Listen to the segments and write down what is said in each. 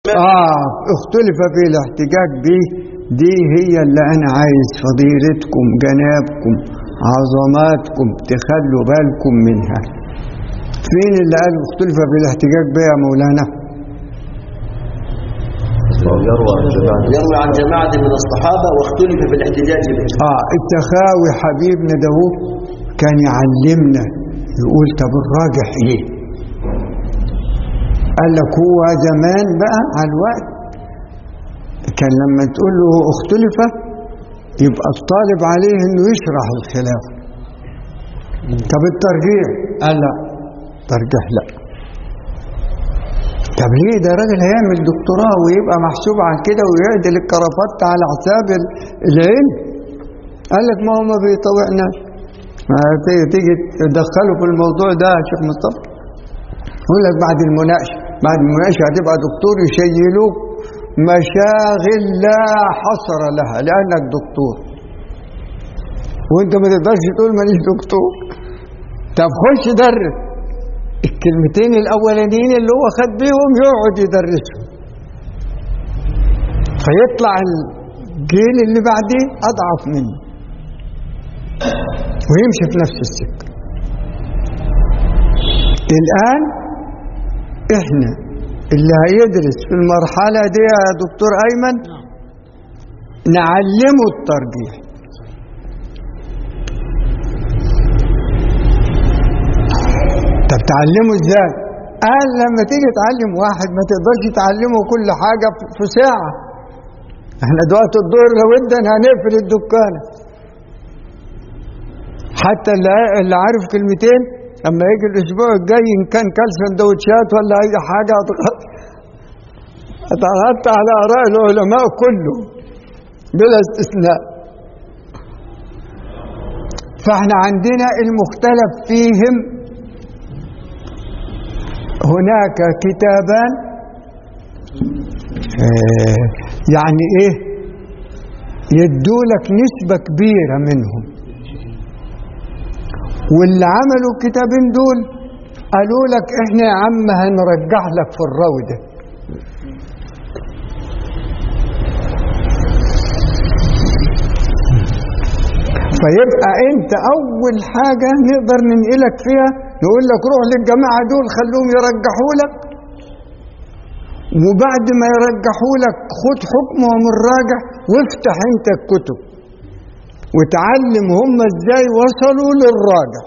آه اختلف في الاحتجاج به دي هي اللي أنا عايز فضيلتكم جنابكم عظماتكم تخلوا بالكم منها فين اللي قال اختلف في الاحتجاج به يا مولانا يروى عن جماعة يروي عن جماعة من الصحابة واختلف في الاحتجاج به آه التخاوي حبيبنا ده هو كان يعلمنا يقول طب الراجح ايه قال لك هو زمان بقى على الوقت كان لما تقول له اختلف يبقى الطالب عليه انه يشرح الخلاف طب الترجيح قال لا ترجيح لا طب ليه ده راجل هيعمل دكتوراه ويبقى محسوب عن كده ويعدل الكرافات على حساب ال- العلم قال لك ما هو ما بيطوعناش ما تيجي تيجي تدخله في الموضوع ده يا شيخ مصطفى يقول لك بعد المناقشه بعد المناقشه هتبقى دكتور يشيلوك مشاغل لا حصر لها لانك دكتور وانت ما تقدرش تقول مانيش دكتور طب خش درس الكلمتين الاولانيين اللي هو خد بيهم يقعد يدرسهم فيطلع الجيل اللي بعديه اضعف منه ويمشي في نفس السكه الان احنا اللي هيدرس في المرحله دي يا دكتور ايمن نعلمه الترجيح طب تعلمه ازاي قال لما تيجي تعلم واحد ما تقدرش تعلمه كل حاجة في- في ساعة احنا دلوقتي الظهر لو ادن هنقفل الدكانة حتى اللي اللي عارف كلمتين اما يجي الاسبوع الجاي ان كان كل سندوتشات ولا اي حاجة هتغ- هتغطى على اراء العلماء كله بلا استثناء فاحنا عندنا المختلف فيهم هناك كتابان آه، يعني ايه يدولك نسبة كبيرة منهم واللي عملوا الكتابين دول قالوا لك احنا يا عم هنرجع لك في الراوي ده فيبقى انت اول حاجة نقدر ننقلك فيها نقول لك روح للجماعة دول خلوهم يرجحوا لك وبعد ما يرجحوا لك خد حكمهم الراجح وافتح انت الكتب وتعلم هم ازاي وصلوا للراجح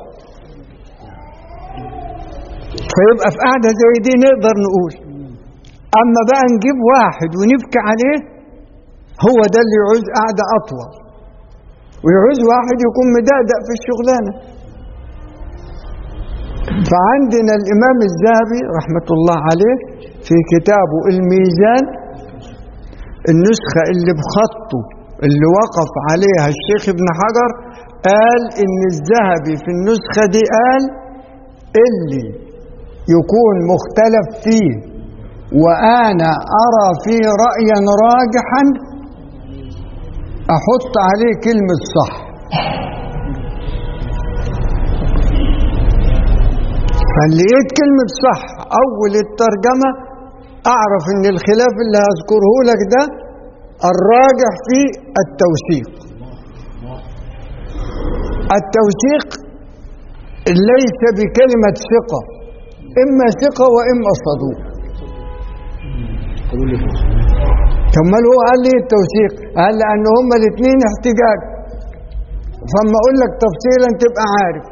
فيبقى في قاعدة زي دي نقدر نقول اما بقى نجيب واحد ونبكي عليه هو ده اللي يعوز قاعدة اطول ويعوز واحد يكون مدقدق في الشغلانة فعندنا الإمام الذهبي رحمة الله عليه في كتابه الميزان النسخة اللي بخطه اللي وقف عليها الشيخ ابن حجر قال إن الذهبي في النسخة دي قال اللي يكون مختلف فيه وأنا أرى فيه رأيا راجحا احط عليه كلمة صح فلقيت كلمة صح اول الترجمة اعرف ان الخلاف اللي هذكره لك ده الراجح فيه التوثيق التوثيق ليس بكلمة ثقة اما ثقة واما صدوق طب ما هو قال لي التوثيق قال لان هما الاثنين احتجاج فاما اقول لك تفصيلا تبقى عارف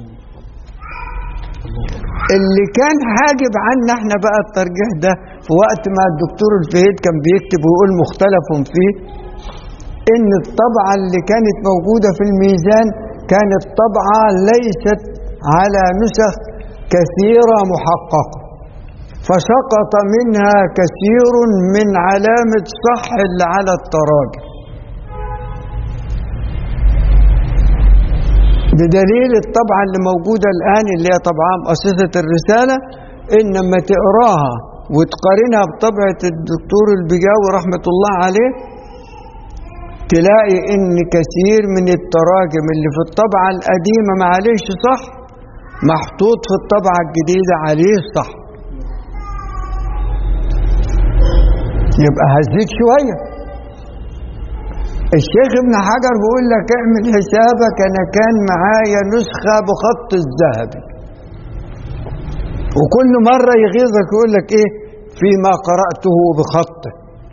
اللي كان حاجب عنا احنا بقى الترجيح ده في وقت ما الدكتور الفهيد كان بيكتب ويقول مختلف فيه ان الطبعة اللي كانت موجودة في الميزان كانت طبعة ليست على نسخ كثيرة محققة فسقط منها كثير من علامة صح اللي على التراجم بدليل الطبعة اللي موجودة الآن اللي هي طبعا مؤسسة الرسالة إن لما تقراها وتقارنها بطبعة الدكتور البجاوي رحمة الله عليه تلاقي إن كثير من التراجم اللي في الطبعة القديمة معلش صح محطوط في الطبعة الجديدة عليه صح يبقى هزيك شوية الشيخ ابن حجر بيقول لك اعمل حسابك انا كان معايا نسخة بخط الذهبي وكل مرة يغيظك يقول لك ايه فيما قرأته بخطه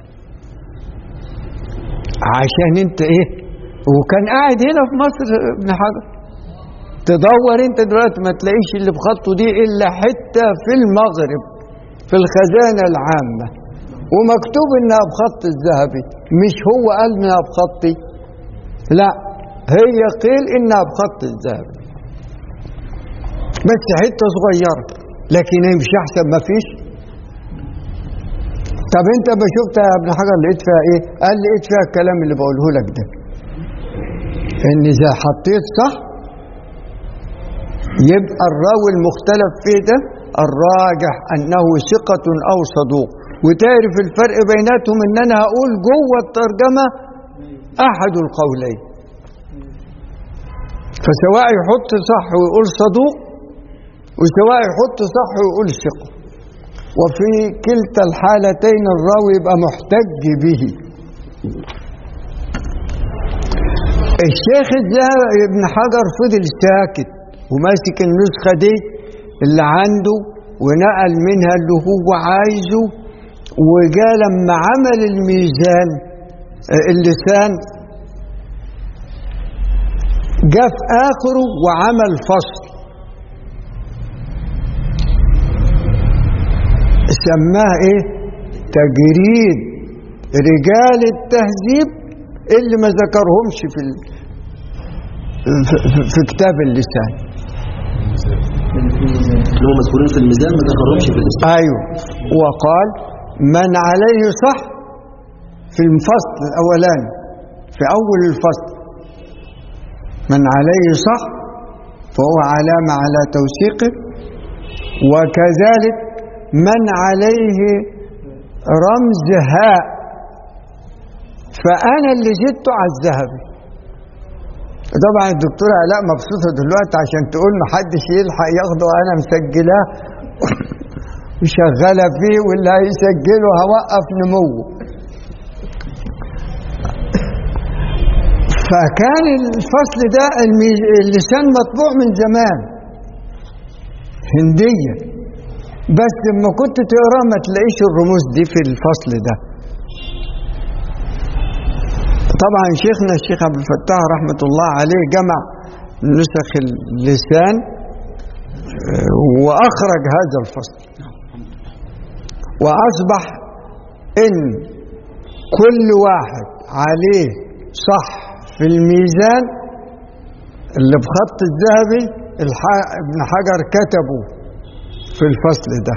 عشان انت ايه وكان قاعد هنا في مصر ابن حجر تدور انت دلوقتي ما تلاقيش اللي بخطه دي الا حتة في المغرب في الخزانة العامة ومكتوب انها بخط الذهبي مش هو قال انها بخطي لا هي قيل انها بخط الذهبي بس حتة صغيرة لكن هي مش احسن ما فيش طب انت ما شفتها يا ابن حجر لقيت فيها ايه قال لقيت فيها الكلام اللي بقوله لك ده ان اذا حطيت صح يبقى الراوي المختلف فيه ده الراجح انه ثقة او صدوق وتعرف الفرق بيناتهم ان انا هقول جوه الترجمة احد القولين فسواء يحط صح ويقول صدوق وسواء يحط صح ويقول ثقة وفي كلتا الحالتين الراوي يبقى محتج به الشيخ الذهبي ابن حجر فضل ساكت وماسك النسخة دي اللي عنده ونقل منها اللي هو عايزه وجاء لما عمل الميزان آه، اللسان جاء في آخره وعمل فصل سماه ايه تجريد رجال التهذيب اللي ما ذكرهمش في ال... في, في- في كتاب اللسان اللي هم مذكورين في الميزان ما ذكرهمش في الاسم ايوه وقال من عليه صح في الفصل الاولاني في اول الفصل من عليه صح فهو علامه على توثيقه وكذلك من عليه رمز هاء فانا اللي زدته على الذهبي طبعا الدكتوره علاء مبسوطه دلوقتي عشان تقول ما حدش يلحق ياخده انا مسجلاه وشغاله فيه واللي هيسجله هوقف نموه فكان الفصل ده المي- اللسان مطبوع من زمان هندية بس لما كنت تقراه ما تلاقيش الرموز دي في الفصل ده طبعا شيخنا الشيخ عبد الفتاح رحمة الله عليه جمع نسخ اللسان آه، وأخرج هذا الفصل وأصبح إن كل واحد عليه صح في الميزان اللي بخط الذهبي الح- ابن حجر كتبه في الفصل ده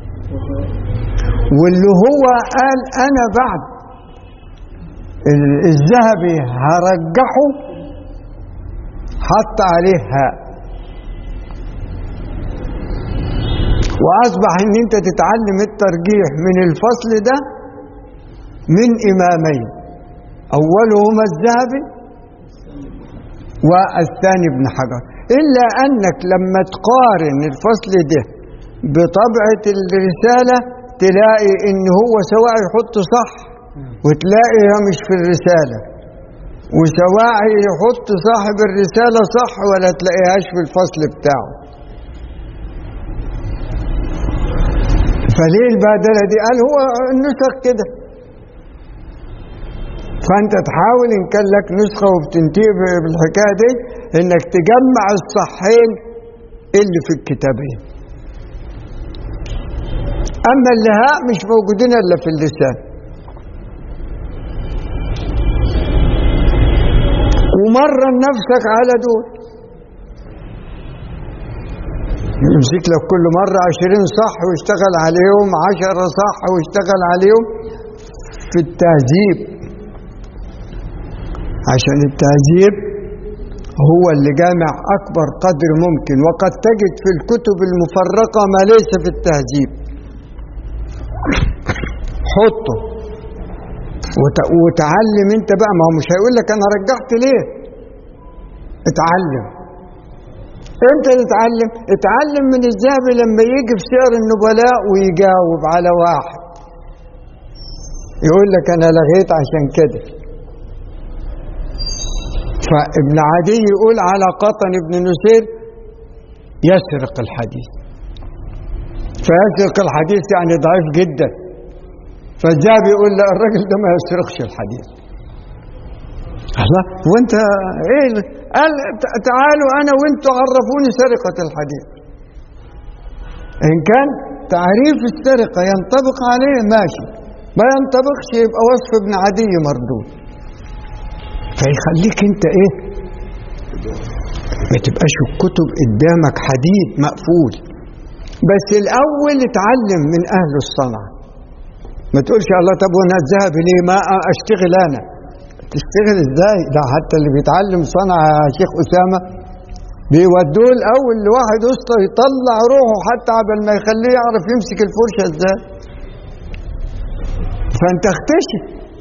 واللي هو قال أنا بعد ال- الذهبي هرجحه حط عليه هاء واصبح ان انت تتعلم الترجيح من الفصل ده من امامين اولهما الذهبي والثاني ابن حجر الا انك لما تقارن الفصل ده بطبعه الرساله تلاقي ان هو سواء يحط صح وتلاقيها مش في الرساله وسواء يحط صاحب الرساله صح ولا تلاقيهاش في الفصل بتاعه فليه البهدله دي قال هو النسخ كده فانت تحاول ان كان لك نسخه وبتنتهي بالحكايه دي انك تجمع الصحين اللي في الكتابين اما اللهاء مش موجودين الا في اللسان ومرن نفسك على دول يمسك لك كل مرة عشرين صح ويشتغل عليهم عشرة صح ويشتغل عليهم في التهذيب عشان التهذيب هو اللي جامع أكبر قدر ممكن وقد تجد في الكتب المفرقة ما ليس في التهذيب حطه وت- وتعلم انت بقى ما هو مش هيقول لك انا رجحت ليه اتعلم امتى تتعلم اتعلم من الذهبي لما يجي في سير النبلاء ويجاوب على واحد يقول لك أنا لغيت عشان كده فابن عدي يقول على قطن ابن نسير يسرق الحديث فيسرق الحديث يعني ضعيف جدا فالذهبي يقول لا الراجل ده ما يسرقش الحديث الله وانت ايه قال ت- تعالوا انا وانتوا عرفوني سرقة الحديث ان كان تعريف السرقة ينطبق عليه ماشي ما ينطبقش يبقى وصف ابن عدي مردود فيخليك انت ايه ما تبقاش الكتب قدامك حديد مقفول بس الاول اتعلم من اهل الصنعه ما تقولش الله طب وانا الذهب ليه ما اشتغل انا تشتغل ازاي ده حتى اللي بيتعلم صنعه يا شيخ اسامه بيودوه الاول لواحد اسطى يطلع روحه حتى قبل ما يخليه يعرف يمسك الفرشه ازاي فانت اختشي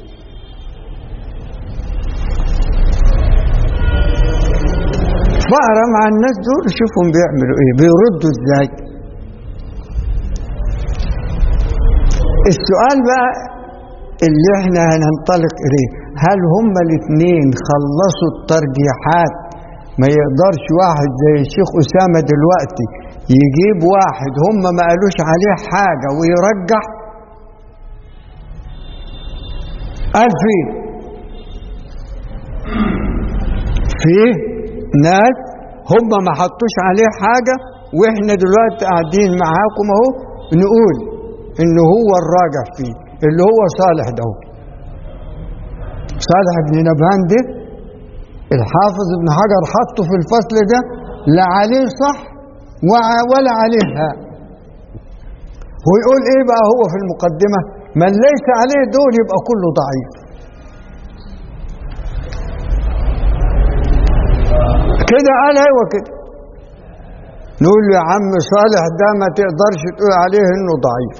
فأرى مع الناس دول شوفهم بيعملوا ايه بيردوا ازاي السؤال بقى اللي احنا هننطلق اليه هل هما الاثنين خلصوا الترجيحات ما يقدرش واحد زي الشيخ أسامة دلوقتي يجيب واحد هما ما قالوش عليه حاجة ويرجح قال فيه فيه ناس هم ما حطوش عليه حاجة واحنا دلوقتي قاعدين معاكم اهو نقول ان هو الراجح فيه اللي هو صالح ده هو. صالح بن نبهان ده الحافظ ابن حجر حطه في الفصل ده لا عليه صح وع- ولا عليه ها ويقول ايه بقى هو في المقدمة من ليس عليه دول يبقى كله ضعيف كده قال ايوه كده نقول له يا عم صالح ده ما تقدرش تقول عليه انه ضعيف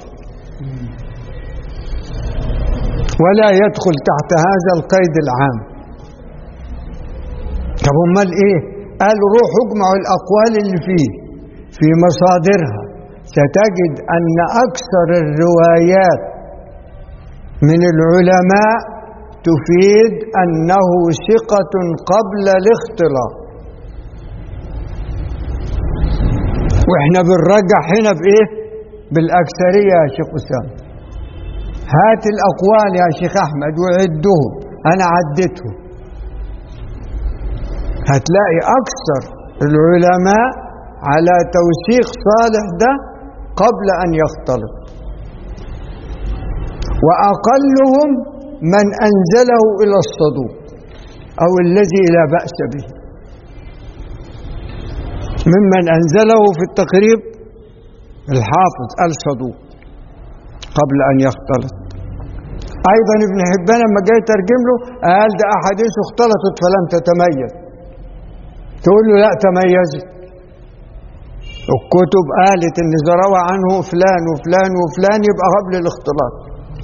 ولا يدخل تحت هذا القيد العام طب امال ايه قال روح اجمع الاقوال اللي فيه في مصادرها ستجد ان اكثر الروايات من العلماء تفيد انه ثقه قبل الاختلاط واحنا بنرجح هنا بايه بالاكثريه يا شيخ اسامه هات الاقوال يا شيخ احمد وعدهم انا عدتهم هتلاقي اكثر العلماء على توثيق صالح ده قبل ان يختلط واقلهم من انزله الى الصدوق او الذي لا باس به ممن أنزله في التقريب الحافظ الصدوق قبل أن يختلط أيضا ابن حبان لما جاي يترجم له قال ده أحاديث اختلطت فلم تتميز تقول له لا تميزت الكتب قالت ان إذا روى عنه فلان وفلان وفلان يبقى قبل الاختلاط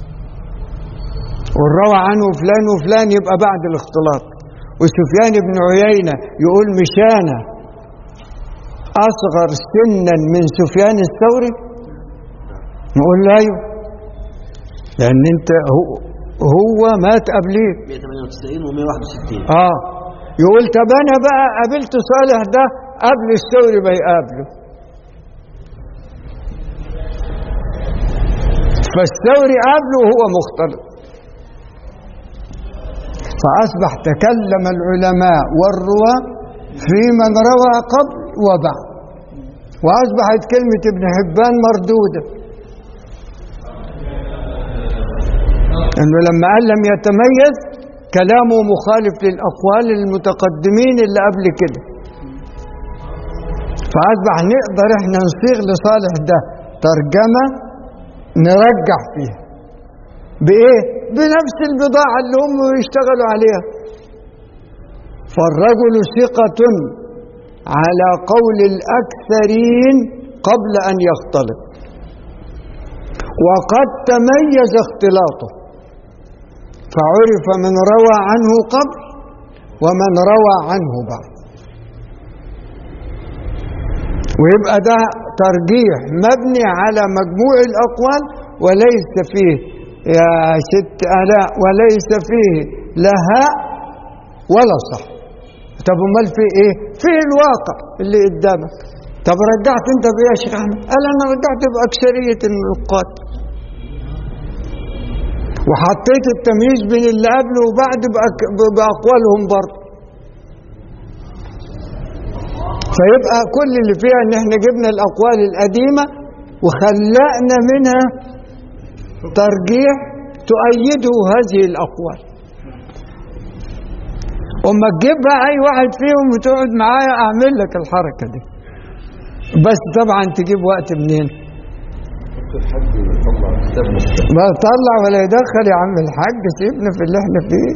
والروى عنه فلان وفلان يبقى بعد الاختلاط وسفيان بن عيينة يقول مشانة أصغر سنا من سفيان الثوري نقول له أيوه لأن أنت هو, هو مات قبليه 198 و 161 آه يقول طب أنا بقى قابلت صالح ده قبل الثوري ما يقابله فالثوري قابله وهو مختلط فأصبح تكلم العلماء والرواة في من روى قبل وبعد وأصبحت كلمة ابن حبان مردودة أنه لما قال لم يتميز كلامه مخالف للأقوال المتقدمين اللي قبل كده فأصبح نقدر احنا نصيغ لصالح ده ترجمة نرجح فيها بإيه؟ بنفس البضاعة اللي هم يشتغلوا عليها فالرجل ثقة على قول الأكثرين قبل أن يختلط وقد تميز اختلاطه فعرف من روى عنه قبل ومن روى عنه بعد ويبقى ده ترجيح مبني على مجموع الأقوال وليس فيه يا ست ألاء وليس فيه لا هاء ولا صح طب امال في ايه في الواقع اللي قدامك طب رجعت انت بايه يا شيخ احمد قال انا رجعت باكثريه النقاط وحطيت التمييز بين اللي قبله وبعد بأك- باقوالهم برضه فيبقى كل اللي فيها ان احنا جبنا الاقوال القديمه وخلقنا منها ترجيح تؤيده هذه الاقوال وما تجيب بقى اي واحد فيهم وتقعد معايا اعمل لك الحركه دي بس طبعا تجيب وقت منين ما طلع ولا يدخل يا عم الحاج سيبنا في اللي احنا فيه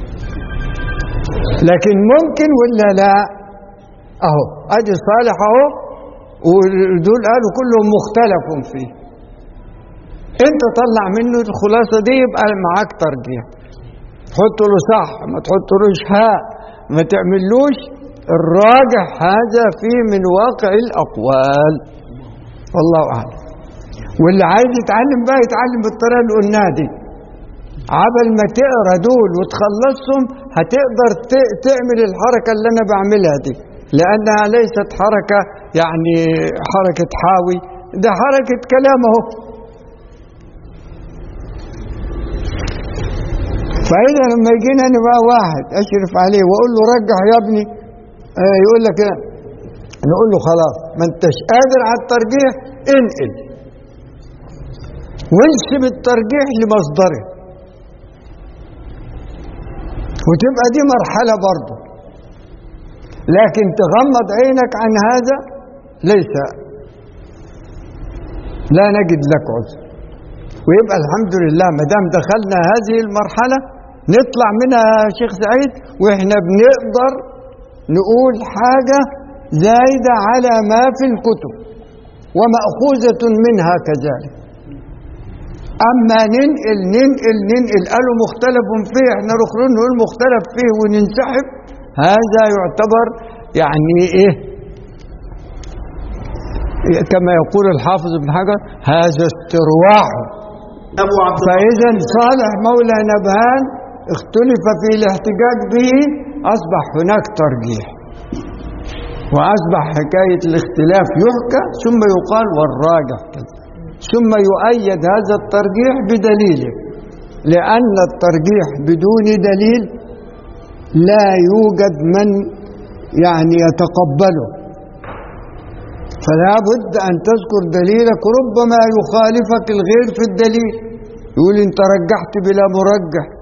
لكن ممكن ولا لا اهو ادي صالح اهو ودول قالوا كلهم مختلف فيه انت طلع منه الخلاصه دي يبقى معاك ترجيح تحط له صح ما تحطلوش هاء ما تعملوش الراجح هذا فيه من واقع الاقوال والله اعلم واللي عايز يتعلم بقى يتعلم بالطريقه اللي قلناها دي عبل ما تقرا دول وتخلصهم هتقدر ت- تعمل الحركه اللي انا بعملها دي لانها ليست حركه يعني حركه حاوي ده حركه كلام اهو فإذا لما يجينا أنا بقى واحد أشرف عليه وأقول له رجح يا ابني آه يقول لك إيه؟ نقول له خلاص ما أنتش قادر على الترجيح انقل وانسب الترجيح لمصدره وتبقى دي مرحلة برضه لكن تغمض عينك عن هذا ليس لا نجد لك عذر ويبقى الحمد لله ما دام دخلنا هذه المرحلة نطلع منها يا شيخ سعيد واحنا بنقدر نقول حاجة زايدة على ما في الكتب ومأخوذة منها كذلك أما ننقل ننقل ننقل قالوا مختلف فيه احنا نخرج نقول مختلف فيه وننسحب هذا يعتبر يعني ايه كما يقول الحافظ ابن حجر هذا استرواح أبو عبد فإذا صالح مولى نبهان اختلف في الاحتجاج به أصبح هناك ترجيح وأصبح حكاية الاختلاف يحكى ثم يقال والراجح كذا ثم يؤيد هذا الترجيح بدليله لأن الترجيح بدون دليل لا يوجد من يعني يتقبله فلا بد أن تذكر دليلك ربما يخالفك الغير في الدليل يقول انت رجحت بلا مرجح